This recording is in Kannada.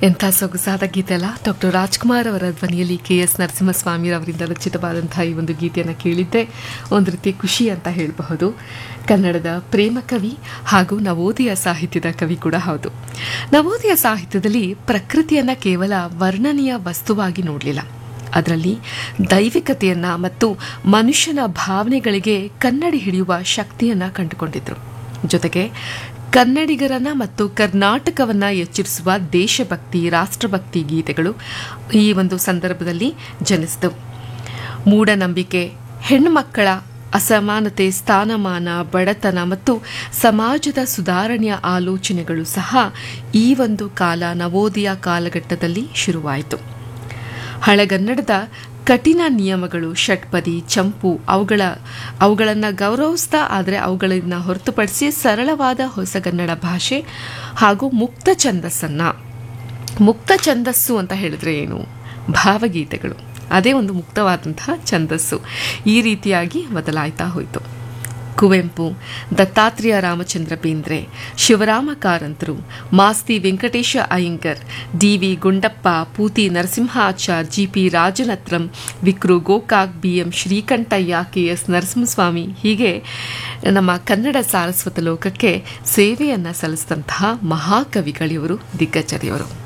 ಎಂಥ ಸೊಗಸಾದ ಗೀತೆ ಅಲ್ಲ ಡಾಕ್ಟರ್ ರಾಜ್ಕುಮಾರ್ ಅವರ ಧ್ವನಿಯಲ್ಲಿ ಕೆ ಎಸ್ ನರಸಿಂಹಸ್ವಾಮಿ ಅವರಿಂದ ರಚಿತವಾದಂತಹ ಈ ಒಂದು ಗೀತೆಯನ್ನು ಕೇಳಿದ್ದೆ ಒಂದು ರೀತಿ ಖುಷಿ ಅಂತ ಹೇಳಬಹುದು ಕನ್ನಡದ ಪ್ರೇಮ ಕವಿ ಹಾಗೂ ನವೋದಯ ಸಾಹಿತ್ಯದ ಕವಿ ಕೂಡ ಹೌದು ನವೋದಯ ಸಾಹಿತ್ಯದಲ್ಲಿ ಪ್ರಕೃತಿಯನ್ನು ಕೇವಲ ವರ್ಣನೀಯ ವಸ್ತುವಾಗಿ ನೋಡಲಿಲ್ಲ ಅದರಲ್ಲಿ ದೈವಿಕತೆಯನ್ನ ಮತ್ತು ಮನುಷ್ಯನ ಭಾವನೆಗಳಿಗೆ ಕನ್ನಡಿ ಹಿಡಿಯುವ ಶಕ್ತಿಯನ್ನ ಕಂಡುಕೊಂಡಿದ್ರು ಜೊತೆಗೆ ಕನ್ನಡಿಗರನ್ನ ಮತ್ತು ಕರ್ನಾಟಕವನ್ನ ಎಚ್ಚರಿಸುವ ದೇಶಭಕ್ತಿ ರಾಷ್ಟ್ರಭಕ್ತಿ ಗೀತೆಗಳು ಈ ಒಂದು ಸಂದರ್ಭದಲ್ಲಿ ಜನಿಸಿದವು ಮೂಢನಂಬಿಕೆ ಹೆಣ್ಣುಮಕ್ಕಳ ಅಸಮಾನತೆ ಸ್ಥಾನಮಾನ ಬಡತನ ಮತ್ತು ಸಮಾಜದ ಸುಧಾರಣೆಯ ಆಲೋಚನೆಗಳು ಸಹ ಈ ಒಂದು ಕಾಲ ನವೋದಯ ಕಾಲಘಟ್ಟದಲ್ಲಿ ಶುರುವಾಯಿತು ಹಳೆಗನ್ನಡದ ಕಠಿಣ ನಿಯಮಗಳು ಷಟ್ಪದಿ ಚಂಪು ಅವುಗಳ ಅವುಗಳನ್ನು ಗೌರವಿಸ್ತಾ ಆದರೆ ಅವುಗಳನ್ನು ಹೊರತುಪಡಿಸಿ ಸರಳವಾದ ಹೊಸಗನ್ನಡ ಭಾಷೆ ಹಾಗೂ ಮುಕ್ತ ಛಂದಸ್ಸನ್ನು ಮುಕ್ತ ಛಂದಸ್ಸು ಅಂತ ಹೇಳಿದ್ರೆ ಏನು ಭಾವಗೀತೆಗಳು ಅದೇ ಒಂದು ಮುಕ್ತವಾದಂತಹ ಛಂದಸ್ಸು ಈ ರೀತಿಯಾಗಿ ಬದಲಾಯ್ತಾ ಹೋಯಿತು ಕುವೆಂಪು ದತ್ತಾತ್ರೇಯ ರಾಮಚಂದ್ರ ಬೇಂದ್ರೆ ಶಿವರಾಮ ಕಾರಂತರು ಮಾಸ್ತಿ ವೆಂಕಟೇಶ ಅಯ್ಯಂಗರ್ ಡಿವಿ ಗುಂಡಪ್ಪ ಪೂತಿ ನರಸಿಂಹಾಚಾರ್ ಜಿಪಿ ರಾಜನತ್ರಂ ವಿಕ್ರು ಗೋಕಾಕ್ ಬಿಎಂ ಶ್ರೀಕಂಠಯ್ಯ ಕೆಎಸ್ ನರಸಿಂಹಸ್ವಾಮಿ ಹೀಗೆ ನಮ್ಮ ಕನ್ನಡ ಸಾರಸ್ವತ ಲೋಕಕ್ಕೆ ಸೇವೆಯನ್ನು ಸಲ್ಲಿಸಿದಂತಹ ಮಹಾಕವಿಗಳಿವರು ದಿಗ್ಗಜರಿಯವರು